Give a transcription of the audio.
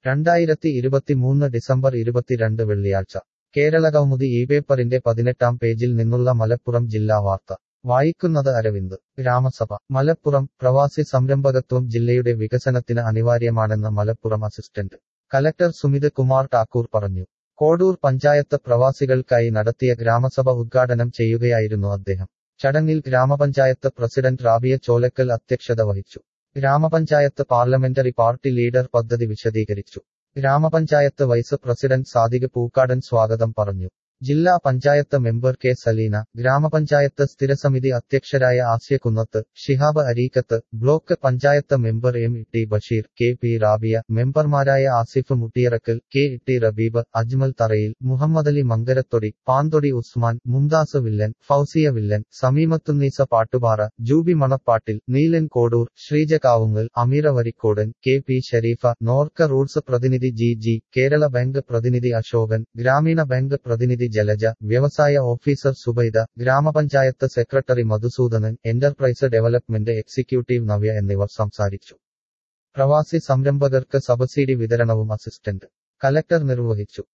രണ്ടായിരത്തി ഇരുപത്തിമൂന്ന് ഡിസംബർ ഇരുപത്തിരണ്ട് വെള്ളിയാഴ്ച കേരളകൗമുദി ഈ പേപ്പറിന്റെ പതിനെട്ടാം പേജിൽ നിന്നുള്ള മലപ്പുറം ജില്ലാ വാർത്ത വായിക്കുന്നത് അരവിന്ദ് ഗ്രാമസഭ മലപ്പുറം പ്രവാസി സംരംഭകത്വം ജില്ലയുടെ വികസനത്തിന് അനിവാര്യമാണെന്ന് മലപ്പുറം അസിസ്റ്റന്റ് കലക്ടർ സുമിത് കുമാർ ഠാക്കൂർ പറഞ്ഞു കോഡൂർ പഞ്ചായത്ത് പ്രവാസികൾക്കായി നടത്തിയ ഗ്രാമസഭ ഉദ്ഘാടനം ചെയ്യുകയായിരുന്നു അദ്ദേഹം ചടങ്ങിൽ ഗ്രാമപഞ്ചായത്ത് പ്രസിഡന്റ് റാബിയ ചോലക്കൽ അധ്യക്ഷത വഹിച്ചു ഗ്രാമപഞ്ചായത്ത് പാർലമെന്ററി പാർട്ടി ലീഡർ പദ്ധതി വിശദീകരിച്ചു ഗ്രാമപഞ്ചായത്ത് വൈസ് പ്രസിഡന്റ് സാദിഖ് പൂക്കാടൻ സ്വാഗതം പറഞ്ഞു ജില്ലാ പഞ്ചായത്ത് മെമ്പർ കെ സലീന ഗ്രാമപഞ്ചായത്ത് സ്ഥിരസമിതി അധ്യക്ഷരായ Asya Kunnath Shihab Areekkath block panchayat member M T Basheer K P Rabiya മെമ്പർമാരായ Asif Muttiyarakkal K T Rabeeb Ajmal Tharayil Muhammadali Mankarathodi Panthodi Usman Mumtaz Villan Fousiya Villan Sameemathunnisa Pattupara Jubi Manappattil Neelan Kodur Sreeja Kavungal Ameera Varikkodan K P Sharifa Norka roots പ്രതിനിധി ജി ജി കേരള ബാങ്ക് പ്രതിനിധി അശോകൻ ഗ്രാമീണ ബാങ്ക് പ്രതിനിധി ജലജ വ്യവസായ ഓഫീസർ സുബൈദ ഗ്രാമപഞ്ചായത്ത് secretary Madhusudanan enterprise development executive Navya എന്നിവർ സംസാരിച്ചു പ്രവാസി സംരംഭകർക്ക് സബ്സിഡി വിതരണവും അസിസ്റ്റന്റ് കലക്ടർ നിർവഹിച്ചു